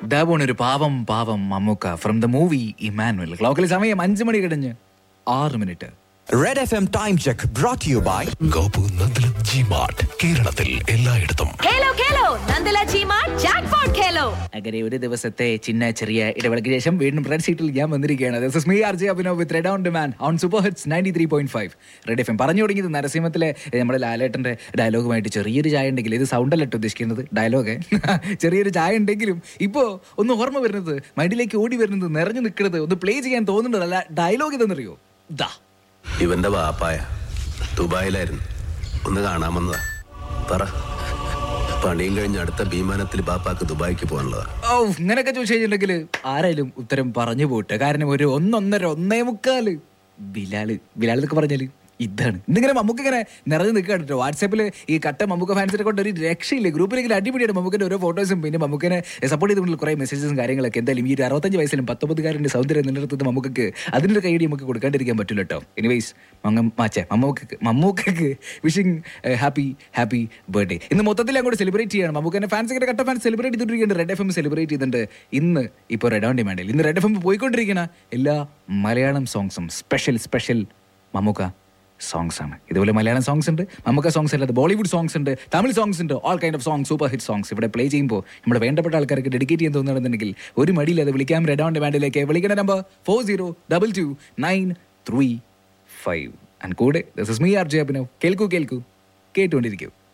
ഡാബോൺ ഒരു പാവം പാവം Mammookka from the movie Immanuel ക്ലോക്കിൽ സമയം അഞ്ചു മണി കഴിഞ്ഞ് ആറ് minute red F M time check brought you by Gopu Nandalam G Mart കേരളത്തിൽ എല്ലായിടത്തും ഖേലോ ഖേലോ നന്ദല ചീമാ ജാക്ക്പോട്ട് ഖേലോ അങ്ങനെ ഒരു ദിവസത്തെ ചിന്ന ചെറിയ ഇടവേളയ്ക്ക് ശേഷം വീണ്ടും റെഡ് സീറ്റിൽ ഞാൻ വന്നിരിക്കുകയാണ് This is me, RJ Abhinav with Red On Demand on Super Hits 93.5. Red F M പറഞ്ഞു തുടങ്ങിയത് നരസിംഹത്തിലെ ഏ, നമ്മുടെ ലാലേട്ടന്റെ ഡയലോഗുമായിട്ട് ചെറിയൊരു ചായ ഉണ്ടെങ്കിൽ ഇത് സൗണ്ട് അല്ല കേട്ടോ ഉദ്ദേശിക്കുന്നത് ഡയലോഗ് ചെറിയൊരു ചായ ഉണ്ടെങ്കിലും ഇപ്പോ ഒന്ന് ഓർമ്മ വരുന്നത് മൈൻഡിലേക്ക് ഓടി വരുന്നത് നിറഞ്ഞു നിൽക്കുന്നത് ഒന്ന് പ്ലേ ചെയ്യാൻ തോന്നുന്നത് അല്ല ഡയലോഗ് ഇതെന്നറിയോ ദാ ഇവന്റെ വാപ്പായ ദുബായിലായിരുന്നു ഒന്ന് കാണാൻ വന്നതാ പറ പണിയും കഴിഞ്ഞ് അടുത്ത വിമാനത്തിൽ ബാപ്പാക്ക് ദുബായിക്ക് പോകാനുള്ളതാ ഓ ഇങ്ങനെയൊക്കെ ചോദിച്ചു കഴിഞ്ഞിട്ടുണ്ടെങ്കിൽ ആരായാലും ഉത്തരം പറഞ്ഞു പോട്ടെ കാരണം ഒരു ഒന്നൊന്നര ഒന്നേ മുക്കാല് ബിലാല് ബിലാൽ എന്നൊക്കെ പറഞ്ഞാല് ഇതാണ് ഇന്നിങ്ങനെ മമ്മൂക്ക് ഇങ്ങനെ നിറഞ്ഞു നിൽക്കുകയാണ് കേട്ടോ വാട്സാപ്പിൽ ഈ കട്ട മമ്മൂക്ക ഫാൻസിനെ കൊണ്ട് ഒരു രക്ഷയില്ല ഗ്രൂപ്പിലേക്ക് അടിപൊളിയാണ് മമ്മൂക്കിന്റെ ഓരോ ഫോട്ടോസും പിന്നെ മമ്മൂക്കിനെ സപ്പോർട്ട് ചെയ്തുകൊണ്ടുള്ള കുറേ മെസ്സേജസും കാര്യങ്ങളൊക്കെ എന്തായാലും ഈ ഒരു അറുപത്തഞ്ച് വയസ്സിലും പത്തൊമ്പതുകാരൻ്റെ സൗന്ദര്യം നിലനിർത്തുന്ന മമ്മൂക്കക്ക് അതിനൊരു കൈയടി നമുക്ക് കൊടുക്കാണ്ടിരിക്കാൻ പറ്റില്ല കേട്ടോ എനിവേസ് മങ്ങ മാച്ചേ മമ്മൂക്കക്ക് മമ്മൂക്കക്ക് വിഷിംഗ് ഹാപ്പി ഹാപ്പി ബർത്ത്ഡേ ഇന്ന് മൊത്തത്തിൽ അങ്ങോട്ട് സെലിബ്രേറ്റ് ചെയ്യണം മമ്മൂക്കന്റെ ഫാൻസ് ഇങ്ങനെ കട്ട ഫാൻസ് സെലിബ്രേറ്റ് ചെയ്തിരിക്കുന്നുണ്ട് റെഡ് എഫ് എം സെലിബ്രേറ്റ് ചെയ്തിട്ടുണ്ട് ഇന്ന് ഇപ്പോൾ റെഡ് ഓൺ ഡിമാൻഡിൽ ഇന്ന് റെഡ് എഫ് എം പോയിക്കൊണ്ടിരിക്കുന്ന എല്ലാ മലയാളം സോങ്സും സ്പെഷ്യൽ സ്പെഷ്യൽ മമ്മൂക്ക സോങ്സ് ആണ് ഇതുപോലെ മലയാളം സോങ്സ് ഉണ്ട് മമ്മൂക്ക സോങ്സ് അല്ലാതെ ബോളിവുഡ് സോങ്സ് ഉണ്ട് തമിഴ് സോങ്സ് ഉണ്ട് all kind of song super hit songs ഇവിടെ പ്ലേ ചെയ്യുമ്പോൾ നമ്മുടെ വേണ്ടപ്പെട്ട ആൾക്കാർക്ക് ഡെഡിക്കേറ്റ് ചെയ്യാൻ തോന്നുന്നുണ്ടെങ്കിൽ ഒരു മടിയില്ലാതെ വിളിക്കാം റെഡ് ഓൺ ഡിമാൻഡിലേക്ക് വിളിക്കേണ്ട number four zero double two nine three five and കൂടെ this is me R J Abhinav കേൾക്കൂ കേൾക്കൂ കേട്ടുകൊണ്ടിരിക്കൂ